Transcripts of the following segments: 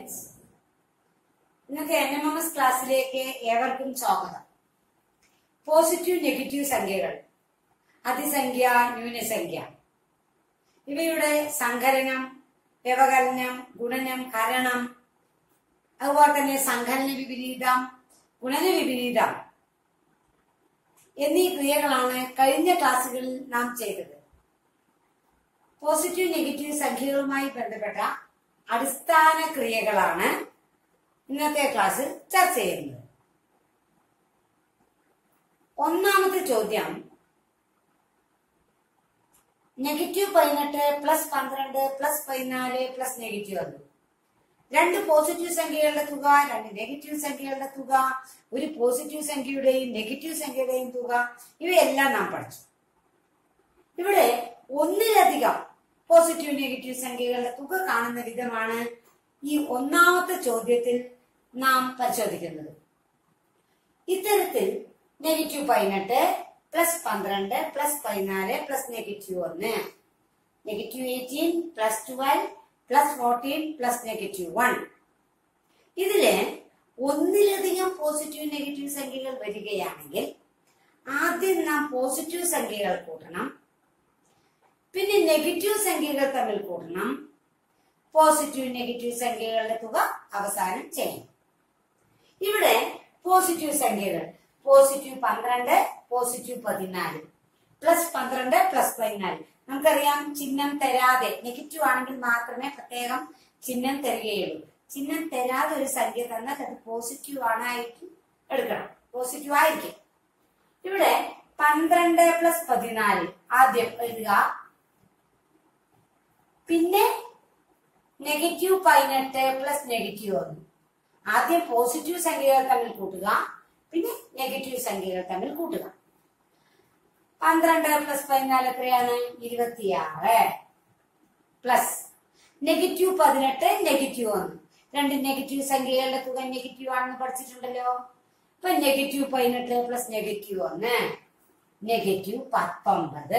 Mathematics ഇന്നത്തെ N M M S ക്ലാസ്സിലേക്ക് ഏവർക്കും സ്വാഗതം പോസിറ്റീവ് നെഗറ്റീവ് സംഖ്യകൾ അതിസംഖ്യ ന്യൂനസംഖ്യ ഇവയുടെ സങ്കലനം വ്യവകലനം ഗുണനം ഹരണം അതുപോലെ തന്നെ സങ്കലന വിപരീതം ഗുണന വിപരീതം എന്നീ ക്രിയകളാണ് കഴിഞ്ഞ ക്ലാസ്സുകളിൽ നാം ചെയ്തത് പോസിറ്റീവ് നെഗറ്റീവ് സംഖ്യകളുമായി ബന്ധപ്പെട്ട അടിസ്ഥാന ക്രിയകളാണ് ഇന്നത്തെ ക്ലാസ്സിൽ ചർച്ച ചെയ്യുന്നത് ഒന്നാമത്തെ ചോദ്യം നെഗറ്റീവ് പതിനെട്ട് പ്ലസ് പന്ത്രണ്ട് പ്ലസ് പതിനാല് പ്ലസ് നെഗറ്റീവ് ഒന്ന് രണ്ട് പോസിറ്റീവ് സംഖ്യകളുടെ തുക രണ്ട് നെഗറ്റീവ് സംഖ്യകളുടെ തുക ഒരു പോസിറ്റീവ് സംഖ്യയുടെയും നെഗറ്റീവ് സംഖ്യയുടെയും തുക ഇവയെല്ലാം നാം പഠിച്ചു ഇവിടെ ഒന്നിലധികം പോസിറ്റീവ് നെഗറ്റീവ് സംഖ്യകളുടെ തുക കാണുന്ന വിധമാണ് ഈ ഒന്നാമത്തെ ചോദ്യത്തിൽ നാം പരിശോധിക്കുന്നത് ഇത്തരത്തിൽ നെഗറ്റീവ് പതിനെട്ട് പ്ലസ് പന്ത്രണ്ട് പ്ലസ് പതിനാല് പ്ലസ് നെഗറ്റീവ് ഒന്ന് negative eighteen plus twelve plus fourteen plus negative one ഇതില് ഒന്നിലധികം പോസിറ്റീവ് നെഗറ്റീവ് സംഖ്യകൾ വരികയാണെങ്കിൽ ആദ്യം നാം പോസിറ്റീവ് സംഖ്യകൾ കൂട്ടണം പിന്നെ നെഗറ്റീവ് സംഖ്യകൾ തമ്മിൽ കൂട്ടണം പോസിറ്റീവ് നെഗറ്റീവ് സംഖ്യകളുടെ തുക അവസാനം ചെയ്യണം ഇവിടെ പോസിറ്റീവ് സംഖ്യകൾ പോസിറ്റീവ് പന്ത്രണ്ട് പോസിറ്റീവ് പതിനാല് പ്ലസ് പന്ത്രണ്ട് പ്ലസ് പതിനാല് നമുക്കറിയാം ചിഹ്നം തരാതെ നെഗറ്റീവ് ആണെങ്കിൽ മാത്രമേ പ്രത്യേകം ചിഹ്നം തരികയുള്ളൂ ചിഹ്നം തരാതെ ഒരു സംഖ്യ തന്നാൽ അത് പോസിറ്റീവ് ആണായിരിക്കും എടുക്കണം പോസിറ്റീവ് ആയിരിക്കും ഇവിടെ പന്ത്രണ്ട് പ്ലസ് പതിനാല് ആദ്യം എഴുതുക പിന്നെ നെഗറ്റീവ് പതിനെട്ട് പ്ലസ് നെഗറ്റീവ് ഒന്ന് ആദ്യം പോസിറ്റീവ് സംഖ്യകൾ തമ്മിൽ കൂട്ടുക പിന്നെ നെഗറ്റീവ് സംഖ്യകൾ തമ്മിൽ കൂട്ടുക പന്ത്രണ്ട് പ്ലസ് പതിനാല് എത്രയാണ് ഇരുപത്തിയാറ് പ്ലസ് നെഗറ്റീവ് പതിനെട്ട് നെഗറ്റീവ് ഒന്ന് രണ്ട് നെഗറ്റീവ് സംഖ്യകളുടെ തുക നെഗറ്റീവ് ആണെന്ന് പഠിച്ചിട്ടുണ്ടല്ലോ ഇപ്പൊ നെഗറ്റീവ് പതിനെട്ട് പ്ലസ് നെഗറ്റീവ് ഒന്ന് നെഗറ്റീവ് പത്തൊമ്പത്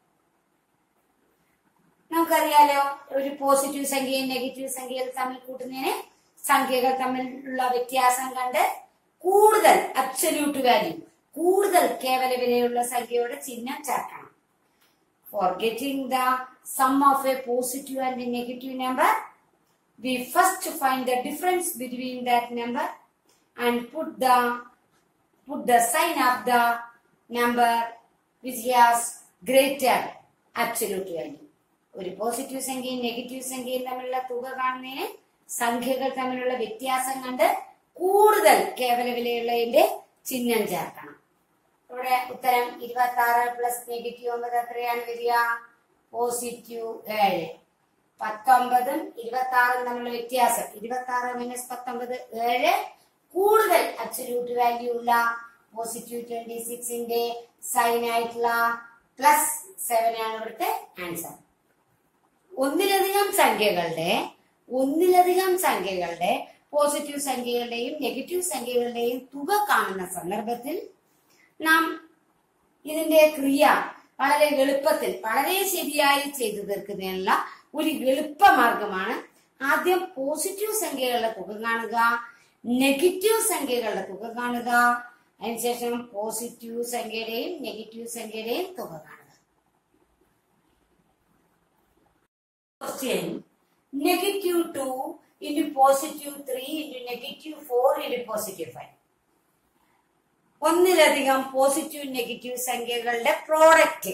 നമുക്കറിയാലോ ഒരു പോസിറ്റീവ് സംഖ്യയും നെഗറ്റീവ് സംഖ്യകൾ തമ്മിൽ കൂട്ടുന്നതിന് സംഖ്യകൾ തമ്മിലുള്ള വ്യത്യാസം കണ്ട് കൂടുതൽ അബ്സല്യൂട്ട് വാല്യൂ കൂടുതൽ കേവല വിലയുള്ള സംഖ്യയുടെ ചിഹ്നം ചേർക്കണം for getting the sum of a positive and negative number we first find the difference between that number and put the put the sign of the number which has greater absolute value ഒരു positive സംഖ്യയും negative സംഖ്യയും തമ്മിലുള്ള തുക കാണുന്നതിന് സംഖ്യകൾ തമ്മിലുള്ള വ്യത്യാസം കണ്ട് കൂടുതൽ കേവല വിലയുള്ളതിന്റെ ചിഹ്നം ചേർക്കണം ഇവിടെ ഉത്തരം ഇരുപത്തി ആറ് പ്ലസ് നെഗറ്റീവ് ഒമ്പത് എത്രയാണ് വരിക പോസിറ്റീവ് ഏഴ് പത്തൊമ്പതും ഇരുപത്തി ആറും തമ്മിലുള്ള വ്യത്യാസം ഇരുപത്തി ആറ് മൈനസ് പത്തൊമ്പത് ഏഴ് കൂടുതൽ അബ്സല്യൂട്ട് വാല്യൂ ഉള്ള പോസിറ്റീവ് ട്വന്റി സിക്സിന്റെ സൈൻ ആയിട്ടുള്ള പ്ലസ് സെവൻ ആണ് ഇവിടുത്തെ ആൻസർ ഒന്നിലധികം സംഖ്യകളുടെ ഒന്നിലധികം സംഖ്യകളുടെ പോസിറ്റീവ് സംഖ്യകളുടെയും നെഗറ്റീവ് സംഖ്യകളുടെയും തുക കാണുന്ന സന്ദർഭത്തിൽ നാം ഇതിന്റെ ക്രിയ വളരെ എളുപ്പത്തിൽ വളരെ ശരിയായി ചെയ്തു തീർക്കുന്നതിനുള്ള ഒരു എളുപ്പമാർഗമാണ് ആദ്യം പോസിറ്റീവ് സംഖ്യകളുടെ തുക കാണുക നെഗറ്റീവ് സംഖ്യകളുടെ തുക കാണുക അതിനുശേഷം പോസിറ്റീവ് സംഖ്യയുടെയും നെഗറ്റീവ് സംഖ്യയുടെയും തുക കാണുക question negative two into positive three into negative four into positive five ഒന്നിലധികം പോസിറ്റീവ് നെഗറ്റീവ് സംഖ്യകളുടെ പ്രോഡക്റ്റ്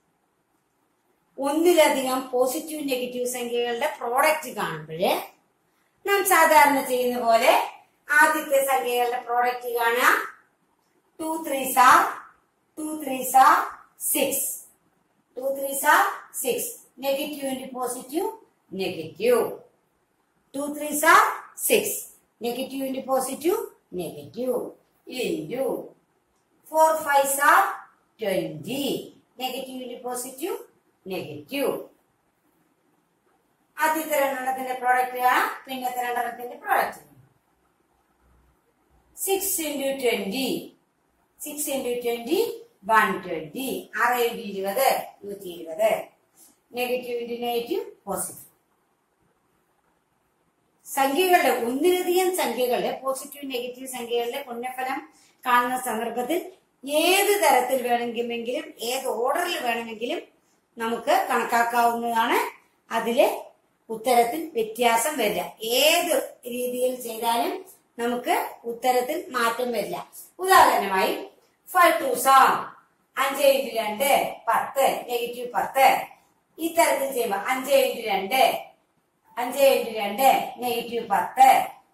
ഒന്നിലധികം പോസിറ്റീവ് നെഗറ്റീവ് സംഖ്യകളുടെ പ്രോഡക്റ്റ് കാണുമ്പോൾ നാം സാധാരണ ചെയ്യുന്ന പോലെ ആദ്യത്തെ സംഖ്യകളുടെ പ്രോഡക്റ്റ് കാണുക two three are two three are six two three are six negative into positive negative two three are six negative into positive negative into four five are twenty negative into positive negative ആദ്യത്തെ രണ്ടെണ്ണത്തിന്റെ product കാണാം പിന്നത്തെ രണ്ടെണ്ണത്തിന്റെ product six into twenty six into twenty one twenty ആറ് into ഇരുപത് നൂറ്റി ഇരുപത് negative into negative positive സംഖ്യകളുടെ ഒന്നിലധികം സംഖ്യകളുടെ പോസിറ്റീവ് നെഗറ്റീവ് സംഖ്യകളുടെ ഗുണഫലം കാണുന്ന സന്ദർഭത്തിൽ ഏത് തരത്തിൽ വേണമെങ്കിലും ഏത് ഓർഡറിൽ വേണമെങ്കിലും നമുക്ക് കണക്കാക്കാവുന്നതാണ് അതിലെ ഉത്തരത്തിൽ വ്യത്യാസം വരില്ല ഏത് രീതിയിൽ ചെയ്താലും നമുക്ക് ഉത്തരത്തിൽ മാറ്റം വരില്ല ഉദാഹരണമായി ഫൈവ് ടു സാം അഞ്ച് ഇൻറ്റു രണ്ട് പത്ത് നെഗറ്റീവ് പത്ത് ഇത്തരത്തിൽ ചെയ്യുമ്പോൾ അഞ്ച് ഇൻറ്റു രണ്ട് അഞ്ച് ഇൻറ്റു രണ്ട് നെഗറ്റീവ് പത്ത്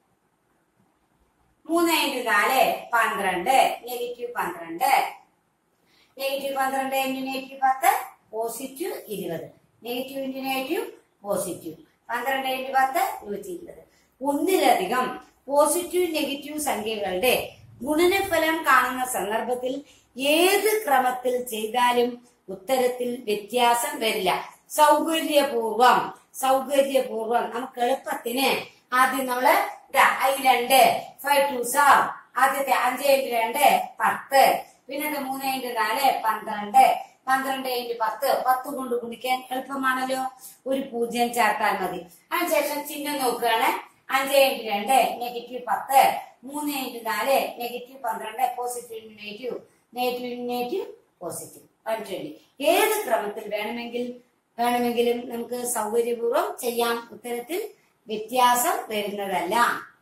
മൂന്ന് ഇൻറ്റു നാല് പന്ത്രണ്ട് നെഗറ്റീവ് പന്ത്രണ്ട് നെഗറ്റീവ് പന്ത്രണ്ട് ഇൻറ്റു നെഗറ്റീവ് പത്ത് പോസിറ്റീവ് ഇരുപത് നെഗറ്റീവ് ഇൻറ്റു നെഗറ്റീവ് പോസിറ്റീവ് പന്ത്രണ്ട് ഇൻറ്റു പത്ത് നൂറ്റി ഇരുപത് ഒന്നിലധികം പോസിറ്റീവ് നെഗറ്റീവ് സംഖ്യകളുടെ ഗുണനഫലം കാണുന്ന സന്ദർഭത്തിൽ ഏത് ക്രമത്തിൽ ചെയ്താലും ഉത്തരത്തിൽ വ്യത്യാസം വരില്ല സൗകര്യപൂർവം സൗകര്യപൂർവം നമുക്ക് എളുപ്പത്തിന് ആദ്യം നമ്മള് ഇതാ ഐ രണ്ട് ഫൈവ് ടു സാർ ആദ്യത്തെ അഞ്ച് ഇൻറ്റു രണ്ട് പത്ത് പിന്നെ മൂന്ന് ഇൻറ്റു നാല് പന്ത്രണ്ട് പന്ത്രണ്ട് ഇൻറ്റു പത്ത് പത്ത് കൊണ്ട് ഗുണിക്കാൻ എളുപ്പമാണല്ലോ ഒരു പൂജ്യം ചേർത്താൽ മതി അതിനുശേഷം ചിഹ്നം നോക്കുകയാണ് അഞ്ച് ഇൻറ്റു രണ്ട് നെഗറ്റീവ് പത്ത് മൂന്ന് ഇൻറ്റു നാല് നെഗറ്റീവ് പന്ത്രണ്ട് positive into negative negative into negative positive one twenty ഏത് ക്രമത്തിൽ വേണമെങ്കിൽ വേണമെങ്കിലും നമുക്ക് സൗകര്യപൂർവ്വം ചെയ്യാം ഉത്തരത്തിൽ വ്യത്യാസം വരുന്നതല്ല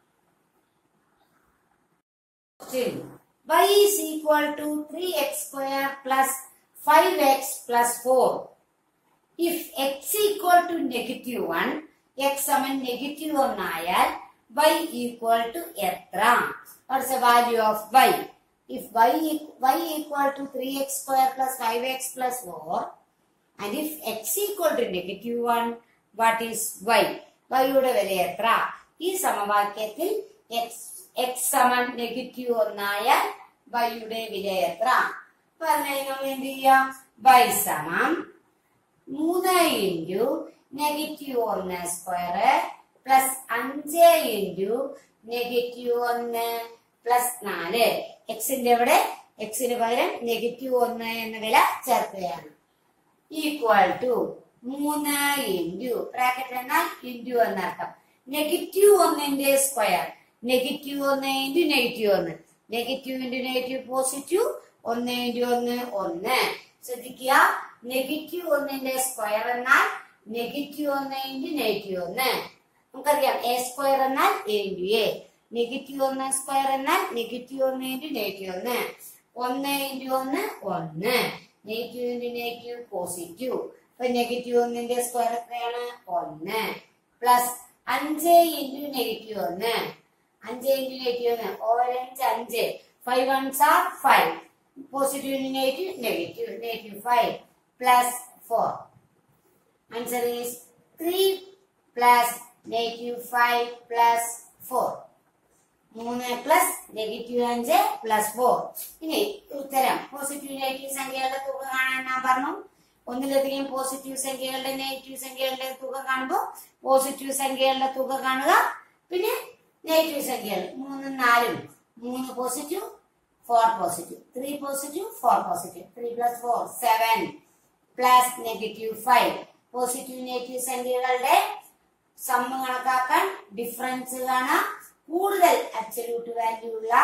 y is equal to 3x square plus 5x plus 4. If x equal to negative 1, x സമൻ നെഗറ്റീവ് ഒന്നായാൽ y equal to എത്ര What's the value of y? If y, e- y equal to 3x square plus 5x plus 4, and if x equal to negative 1, what is y? y യുടെ വില എത്ര ഈ സമവാക്യത്തിൽ x x സമം negative ഒന്നായാൽ y യുടെ വില എത്ര അപ്പൊ അതിനായി നമ്മൾ എന്ത് ചെയ്യാം y സമം മൂന്ന് ഇൻറ്റു നെഗറ്റീവ് ഒന്ന് സ്ക്വയർ പ്ലസ് അഞ്ച് ഇൻറ്റു നെഗറ്റീവ് ഒന്ന് പ്ലസ് നാല് എക്സിന്റെ ഇവിടെ എക്സിന് പകരം നെഗറ്റീവ് ഒന്ന് എന്ന വില ചേർക്കുകയാണ് ഈക്വൽ ടു മൂന്ന് ഇൻറ്റു ബ്രാക്കറ്റ് എന്നാൽ ഇൻറ്റു എന്നർത്ഥം നെഗറ്റീവ് ഒന്നിന്റെ സ്ക്വയർ നെഗറ്റീവ് ഒന്ന് ഇൻറ്റു നെഗറ്റീവ് ഒന്ന് നെഗറ്റീവ് ഇൻറ്റു നെഗറ്റീവ് പോസിറ്റീവ് ഒന്ന് ഇൻറ്റു ഒന്ന് ഒന്ന് ശ്രദ്ധിക്കുക നെഗറ്റീവ് ഒന്നിന്റെ സ്ക്വയർ എന്നാൽ നെഗറ്റീവ് ഒന്ന് ഇൻറ്റു നെഗറ്റീവ് ഒന്ന് നമുക്കറിയാം എ സ്ക്വയർ എന്നാൽ എ ഇൻറ്റു എ നെഗറ്റീവ് ഒന്ന് സ്ക്വയർ എന്നാൽ നെഗറ്റീവ് ഒന്ന് ഇൻറ്റു നെഗറ്റീവ് ഒന്ന് ഒന്ന് ഇൻറ്റു ഒന്ന് ഒന്ന് നെഗറ്റീവ് ഇൻറ്റു നെഗറ്റീവ് പോസിറ്റീവ് അപ്പൊ നെഗറ്റീവ് ഒന്നിന്റെ സ്ക്വയർ എത്രയാണ് ഒന്ന് പ്ലസ് അഞ്ച് ഇൻറ്റു നെഗറ്റീവ് ഒന്ന് അഞ്ച് ഇൻറ്റു നെഗറ്റീവ് ഒന്ന് ഓരഞ്ച് അഞ്ച് five ones are five positive into negative negative negative five plus four answer is three plus negative five plus four മൂന്ന് പ്ലസ് നെഗറ്റീവ് അഞ്ച് പ്ലസ് ഫോർ ഇനി ഉത്തരം പോസിറ്റീവ് നെഗറ്റീവ് സംഖ്യകളുടെ തുക കാണാൻ ഞാൻ പറഞ്ഞു ഒന്നിലധികം പോസിറ്റീവ് സംഖ്യകളുടെ നെഗറ്റീവ് സംഖ്യകളുടെ തുക കാണുമ്പോൾ പോസിറ്റീവ് സംഖ്യകളുടെ തുക കാണുക പിന്നെ നെഗറ്റീവ് സംഖ്യകൾ മൂന്നും നാലും മൂന്ന് positive four positive three positive four positive three plus four seven plus negative five positive negative സംഖ്യകളുടെ സമ്മ് കണക്കാക്കാൻ ഡിഫറൻസ് കാണാം കൂടുതൽ അബ്സല്യൂട്ട് വാല്യൂ ഉള്ള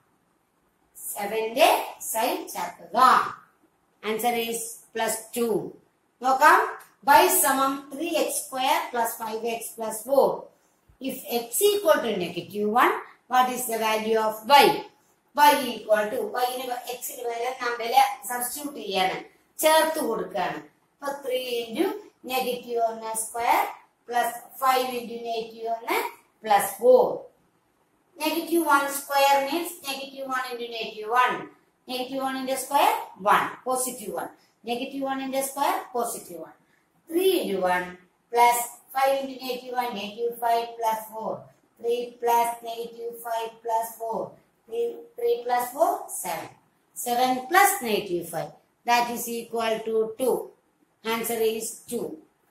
സെവന്റെ സൈൻ ചേർക്കുക ആൻസർ ഈസ് പ്ലസ് ടു നോക്കാം y സമം three x square plus five x plus four if x equal to negative one what is the value of y y equal to വൈന് എക്സിന് പകരം നാം വില സബ്സ്റ്റിറ്റ്യൂട്ട് ചെയ്യാണ് ചേർത്ത് കൊടുക്കുകയാണ് അപ്പൊ ത്രീ ഇൻറ്റു നെഗറ്റീവ് ഒന്ന് square plus five into negative ഒന്ന് plus four negative 1 square means negative 1 into negative 1. Negative 1 into square 1. Positive 1. Negative 1 into square positive 1. 3 into 1 plus 5 into negative 1 negative 5 plus 4. 3 plus negative 5 plus 4. 3, 3 plus 4 7. 7 plus negative 5. That is equal to 2. Answer is 2.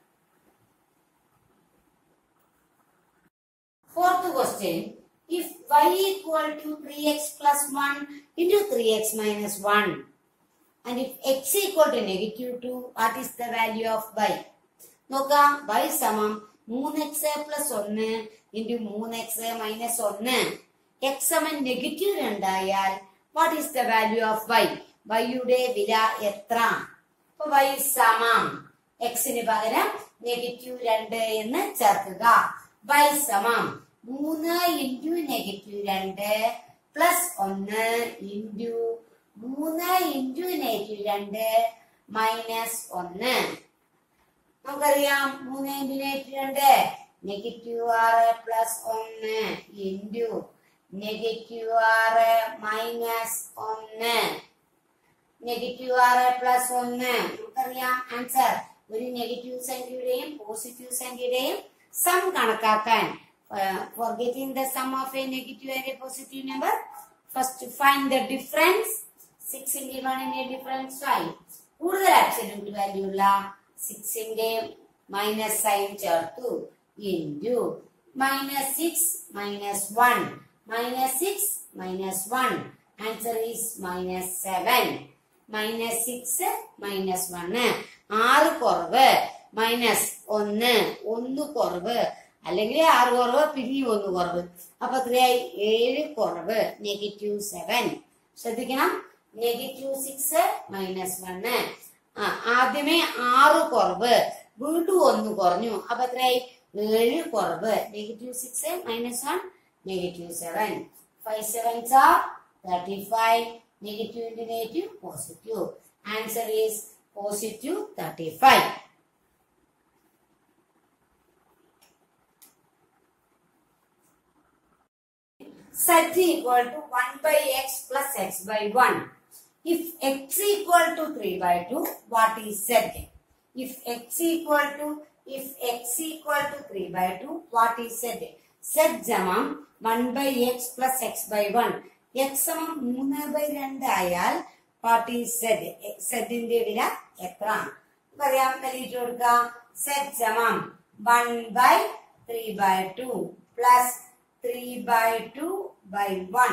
Fourth question. If y equal to 3x plus 1 into 3x minus 1 and if x equal to negative 2, what is the value of y? നോക്കാം y സമം മൂന്ന് x plus ഒന്ന് into മൂന്ന് x minus ഒന്ന് x സമൻ negative രണ്ടായാൽ what is the value of y വൈയുടെ വില എത്ര അപ്പൊ വൈ സമം എക്സിന് പകരം നെഗറ്റീവ് രണ്ട് എന്ന് ചേർക്കുക വൈ സമം മൂന്ന് ഇൻറ്റു നെഗറ്റീവ് രണ്ട് പ്ലസ് ഒന്ന് ഇൻറ്റു മൂന്ന് ഇൻറ്റു നെഗറ്റീവ് രണ്ട് മൈനസ് ഒന്ന് നമുക്കറിയാം മൂന്ന് ഇൻറ്റു നെഗറ്റീവ് രണ്ട് നെഗറ്റീവ് ആറ് പ്ലസ് ഒന്ന് ഇൻറ്റു നെഗറ്റീവ് ആറ് മൈനസ് ഒന്ന് നെഗറ്റീവ് ആറ് പ്ലസ് ഒന്ന് നമുക്കറിയാം ആൻസർ ഒരു നെഗറ്റീവ് സംഖ്യയുടെയും പോസിറ്റീവ് സംഖ്യയുടെയും സം കണക്കാക്കാൻ for getting the sum of a negative and a positive number first find the difference സിക്സിന്റെ വണ്ണിന്റെ ഡിഫറൻസ് ഫൈവ് കൂടുതൽ അബ്സല്യൂട്ട് വാല്യൂ ഉള്ള സിക്സിന്റെ മൈനസ് സൈൻ ചേർത്തു into minus six minus one minus six minus one answer is minus seven minus six minus one ആറ് കുറവ് minus ഒന്ന് ഒന്ന് കുറവ് അല്ലെങ്കിൽ ആറ് കുറവ് പിന്നെയും ഒന്ന് കുറവ് അപ്പൊ എത്രയായി ഏഴ് കുറവ് നെഗറ്റീവ് സെവൻ ശ്രദ്ധിക്കണം നെഗറ്റീവ് സിക്സ് മൈനസ് വണ് ആ ആദ്യമേ ആറ് കുറവ് വീണ്ടും ഒന്ന് കുറഞ്ഞു അപ്പൊ എത്രയായി ഏഴ് കുറവ് negative six minus one negative seven five sevens are thirty five negative into negative positive answer is positive thirty five z equal to 1 by x plus x by 1. If x equal to 3 by 2, what is z? If x equal to if x equal to 3 by 2, what is z? z സമം 1 by x plus x by 1. x സമം 3 by 2 ആയാൽ what is z? z ന്റെ വില എത്ര പറയാം നൽകിയിട്ട് കൊടുക്കാം z സമം 1 by 3 by 2 plus 3 by 2 by 1.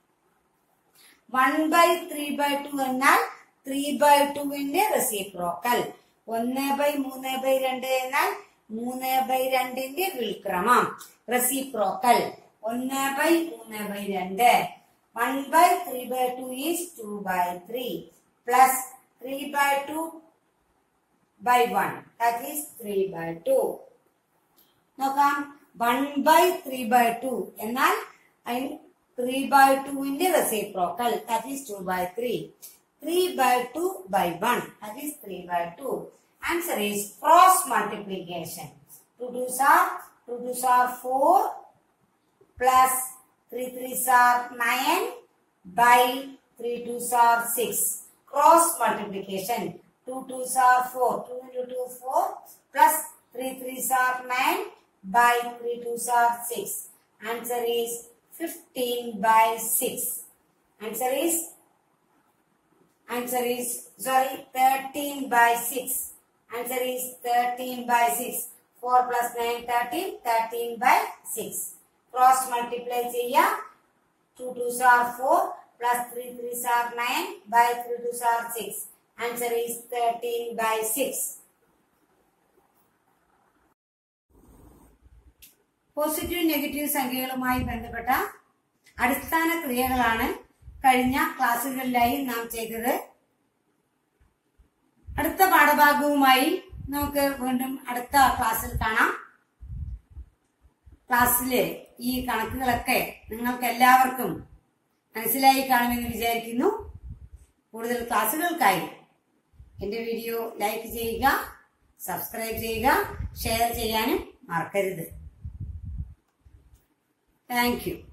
1 by 3 by 2 എന്നാൽ 3 by 2 ന്റെ റെസിപ്രോക്കൽ ഒന്ന് ബൈ മൂന്ന് ബൈ രണ്ട് എന്നാൽ മൂന്ന് ബൈ രണ്ടിന്റെ വിൽക്രമം റെസിപ്രോക്കൽ ഒന്ന് ബൈ മൂന്ന് ബൈ രണ്ട് one by three by two is two by three plus three by two by one that is three by two നോക്കാം one by three by two എന്നാൽ ത്രീ ബൈ ടുവിന്റെ reciprocal that is two by three three by two by one that is three by two answer is cross multiplication two twos are two twos are four plus three threes are nine by three twos are six cross multiplication two twos are four two into two four plus three threes are nine by 3 2s are 6. Answer is 15 by 6. Answer is answer is sorry 13 by 6. Answer is 13 by 6. 4 plus 9 13 13 by 6. Cross multiply ചെയ്യാ 2 2s are 4 plus 3 3s are 9 by 3 2s are 6. Answer is 13 by 6. Positive negative സംഖ്യകളുമായി ബന്ധപ്പെട്ട അടിസ്ഥാന ക്രിയകളാണ് കഴിഞ്ഞ ക്ലാസ്സുകളിലായി നാം ചെയ്തത് അടുത്ത പാഠഭാഗവുമായി നമുക്ക് വീണ്ടും അടുത്ത ക്ലാസ്സിൽ കാണാം ക്ലാസ്സിലെ ഈ കണക്കുകളൊക്കെ നിങ്ങൾക്ക് എല്ലാവർക്കും മനസ്സിലായി കാണുമെന്ന് വിചാരിക്കുന്നു കൂടുതൽ ക്ലാസ്സുകൾക്കായി എന്റെ വീഡിയോ ലൈക്ക് ചെയ്യുക സബ്സ്ക്രൈബ് ചെയ്യുക ഷെയർ ചെയ്യാനും മറക്കരുത് താങ്ക് യു